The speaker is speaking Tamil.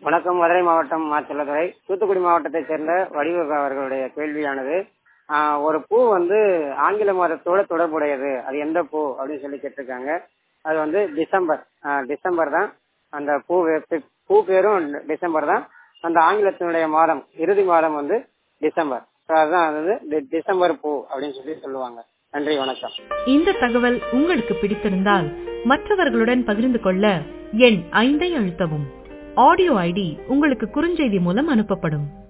வணக்கம் மதுரை மாவட்டம் மாச்சல்லதுறை தூத்துக்குடி மாவட்டத்தைச் சேர்ந்த வடிவு அவர்களுடைய கேள்வியானது ஆஹ், ஒரு பூ வந்து ஆங்கில மாதத்தோட தொடர்புடையது அது எந்த பூ அப்படின்னு சொல்லி கேட்டிருக்காங்க அது வந்து டிசம்பர் ஆஹ், டிசம்பர் தான் அந்த பூ வே- பூ பேரும் டிசம்பர் தான் அந்த ஆங்கிலத்தினுடைய மாதம் இறுதி மாதம் வந்து டிசம்பர் So, அதுதான் அது வந்து டி- டிசம்பர் பூ அப்படின்னு சொல்லி சொல்லுவாங்க நன்றி வணக்கம் இந்த தகவல் உங்களுக்கு பிடித்திருந்தால் மற்றவர்களுடன் பகிர்ந்து கொள்ள எண் ஐந்தை அழுத்தவும் ஆடியோ ஐடி உங்களுக்கு குறுஞ்செய்தி மூலம் அனுப்பப்படும்